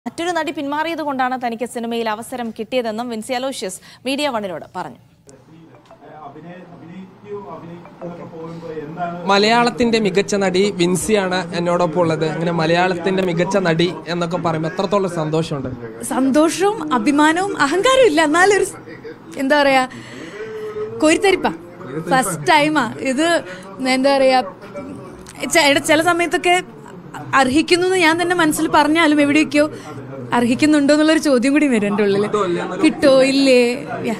മറ്റൊരു നടി പിന്മാറിയത് കൊണ്ടാണ് തനിക്ക് സിനിമയിൽ അവസരം കിട്ടിയതെന്നും വിൻസി അലോഷ്യസ് മീഡിയ വണ്ണിനോട് പറഞ്ഞു മലയാളത്തിന്റെ മികച്ച നടി വിൻസിയാണ് എന്നോടൊപ്പം ഉള്ളത് അങ്ങനെ മലയാളത്തിന്റെ മികച്ച നടി എന്നൊക്കെ പറയുമ്പോൾ എത്രത്തോളം സന്തോഷമുണ്ട് സന്തോഷവും അഭിമാനവും അഹങ്കാരവും ഇല്ല എന്നാലൊരു എന്താ പറയാ കോരിത്തരിപ്പ ഫസ്റ്റ് ടൈമാ ഇത് എന്താ പറയാ ചെ- എടാ, ചില സമയത്തൊക്കെ അർഹിക്കുന്നു എന്ന് ഞാൻ തന്നെ മനസ്സിൽ പറഞ്ഞാലും എവിടെയൊക്കെയോ അർഹിക്കുന്നുണ്ടോ എന്നുള്ളൊരു ചോദ്യം കൂടി വരും എൻ്റെ ഉള്ളിൽ കിട്ടോ ഇല്ലേ Yeah.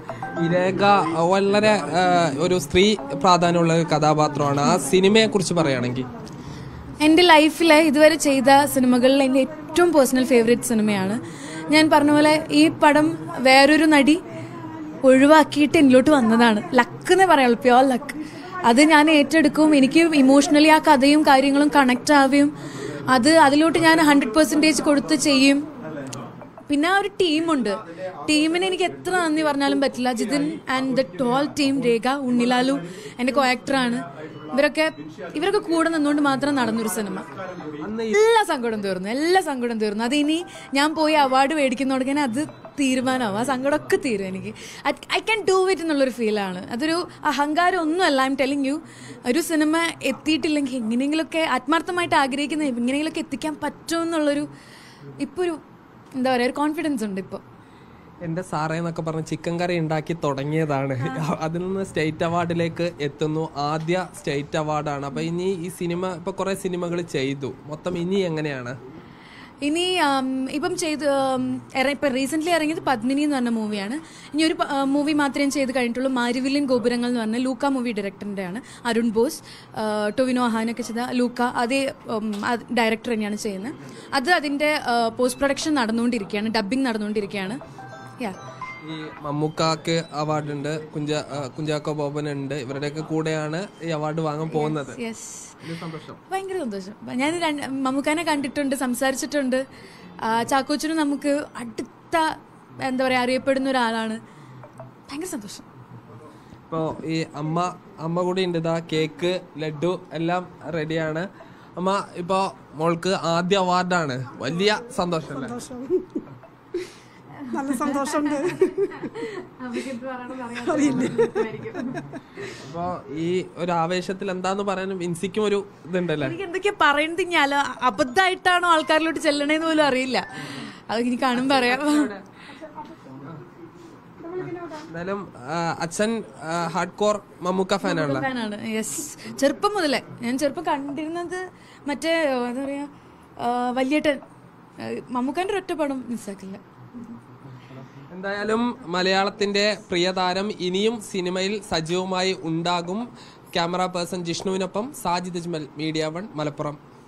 ഈ രേഖ വളരെ ആ, ഒരു സ്ത്രീ പ്രാധാന്യമുള്ള ഒരു കഥാപാത്രമാണ് ആ സിനിമയെ കുറിച്ച് പറയുകയാണെങ്കിൽ എൻ്റെ ലൈഫിലെ ഇതുവരെ ചെയ്ത സിനിമകളിൽ എൻ്റെ ഏറ്റവും പേഴ്സണൽ ഫേവറേറ്റ് സിനിമയാണ് ഞാൻ പറഞ്ഞ പോലെ ഈ പടം വേറൊരു നടി ഒഴിവാക്കിയിട്ട് എന്നിലോട്ട് വന്നതാണ് ലക്ക് എന്നേ പറയുള്ളൂ പ്യോർ ലക്ക് അത് ഞാൻ ഏറ്റെടുക്കും എനിക്ക് ഇമോഷണലി ആ കഥയും കാര്യങ്ങളും കണക്റ്റ് ആവുകയും അത് അതിലോട്ട് ഞാൻ ഹൺഡ്രഡ് പെർസെൻറ്റേജ് കൊടുത്ത് ചെയ്യും പിന്നെ ആ ഒരു ടീമുണ്ട് ടീമിന് എനിക്ക് എത്ര നന്ദി പറഞ്ഞാലും പറ്റില്ല ജിതിൻ ആൻഡ് ദ ടോൾ ടീം രേഖ ഉണ്ണിലാലു എൻ്റെ കോയാക്ടറാണ് ഇവരൊക്കെ ഇവരൊക്കെ കൂടെ നിന്നുകൊണ്ട് മാത്രം നടന്നൊരു സിനിമ എല്ലാ സങ്കടം തീർന്നു എല്ലാ സങ്കടം തീർന്നു അത് ഇനി ഞാൻ പോയി അവാർഡ് മേടിക്കുന്നതോടെ അത് തീരുമാനമാവും ആ സങ്കടമൊക്കെ തീരും എനിക്ക് ഐ ക്യാൻ ഡൂ ഇറ്റ് എന്നുള്ളൊരു ഫീലാണ് അതൊരു അഹങ്കാരം ഒന്നുമല്ല ഐ എം ടെലിങ് യു ഒരു സിനിമ എത്തിയിട്ടില്ലെങ്കിൽ എങ്ങനെയെങ്കിലുമൊക്കെ ആത്മാർത്ഥമായിട്ട് ആഗ്രഹിക്കുന്ന എങ്ങനെയെങ്കിലുമൊക്കെ എത്തിക്കാൻ പറ്റുമെന്നുള്ളൊരു ഇപ്പോൾ ഒരു എന്താ പറയുക ഒരു കോൺഫിഡൻസ് ഉണ്ട് ഇപ്പോൾ എന്റെ സാറേ എന്നൊക്കെ പറഞ്ഞ് ചിക്കൻ കറി ഉണ്ടാക്കി തുടങ്ങിയതാണ് അതിൽ നിന്ന് സ്റ്റേറ്റ് അവാർഡിലേക്ക് എത്തുന്നു ആദ്യ സ്റ്റേറ്റ് അവാർഡാണ് അപ്പൊ ഇനി ഈ സിനിമ ഇപ്പൊ കുറെ സിനിമകൾ ചെയ്തു മൊത്തം ഇനി എങ്ങനെയാണ് ഇനി ആം, ഇപ്പം ചെയ്ത് ആം, ഇറ- ഇപ്പം റീസെൻ്റ്ലി ഇറങ്ങിയത് പത്മിനി എന്ന് പറഞ്ഞ മൂവിയാണ് ഇനി ഒരു മൂവി മാത്രമേ ചെയ്ത് കഴിഞ്ഞിട്ടുള്ളൂ മാരിവില്യൻ ഗോപുരങ്ങൾ എന്ന് പറഞ്ഞ ലൂക്ക മൂവി ഡയറക്ടറിൻ്റെ ആണ് അരുൺ ബോസ് ആ, ടൊവിനോ അഹാനൊക്കെ ചെയ്ത ലൂക്ക അതേ ഡയറക്ടർ തന്നെയാണ് ചെയ്യുന്നത് അത് അതിൻ്റെ പോസ്റ്റ് പ്രൊഡക്ഷൻ നടന്നുകൊണ്ടിരിക്കുകയാണ് ഡബ്ബിംഗ് നടന്നുകൊണ്ടിരിക്കുകയാണ് യാ ഈ മമ്മൂക്കാക്ക് അവാർഡ് ഉണ്ട് കുഞ്ച ആ, കുഞ്ചാക്കോ ബോബൻ ഉണ്ട് ഇവരുടെയൊക്കെ കൂടെയാണ് ഈ അവാർഡ് വാങ്ങാൻ പോകുന്നത് യെസ് ഇത് സന്തോഷം ഭയങ്കര സന്തോഷം ഞാൻ രണ്ട് മമ്മൂക്കാനെ കണ്ടിട്ടുണ്ട് സംസാരിച്ചിട്ടുണ്ട് ആ, ചാക്കോച്ചനും നമുക്ക് അടുത്ത എന്താ പറയുക അറിയപ്പെടുന്ന ഒരാളാണ് ഭയങ്കര സന്തോഷം ഇപ്പോൾ ഈ അമ്മ അമ്മ കൂടി ഉണ്ട് ഇതാ കേക്ക് ലഡു എല്ലാം റെഡിയാണ് അമ്മ ഇപ്പോൾ മോൾക്ക് ആദ്യ അവാർഡാണ് വലിയ സന്തോഷം അല്ലേ നല്ല സന്തോഷമുണ്ട് അപ്പോൾ ഈ ഒരു ആവേശത്തിൽ എന്താന്ന് പറയാനും വിൻസിക്കും ഒരു ഇതുണ്ടല്ലേ എനിക്ക് എന്തൊക്കെയാ പറയുന്നത് കഴിഞ്ഞാൽ അബദ്ധമായിട്ടാണോ ആൾക്കാരിലോട്ട് ചെല്ലണേന്ന് പോലും അറിയില്ല അത് ഇനി കാണുമ്പോൾ അറിയാം എന്തായാലും ആ, അച്ഛൻ ഹാർഡ് കോർ മമ്മൂക്ക ഫാനാണല്ലോ ഫാനാണ് യെസ് ചെറുപ്പം മുതലേ ഞാൻ ചെറുപ്പം കണ്ടിരുന്നത് മറ്റേ എന്താ പറയാ ആ, വല്യേട്ടൻ ആ, മമ്മൂക്കാൻ്റെ ഒറ്റ പടം മിസ്സാക്കില്ല എന്തായാലും മലയാളത്തിന്റെ പ്രിയതാരം ഇനിയും സിനിമയിൽ സജീവമായി ഉണ്ടാകും ക്യാമറ പേഴ്സൺ ജിഷ്ണുവിനൊപ്പം സാജിദ് അജ്മൽ മീഡിയ വൺ മലപ്പുറം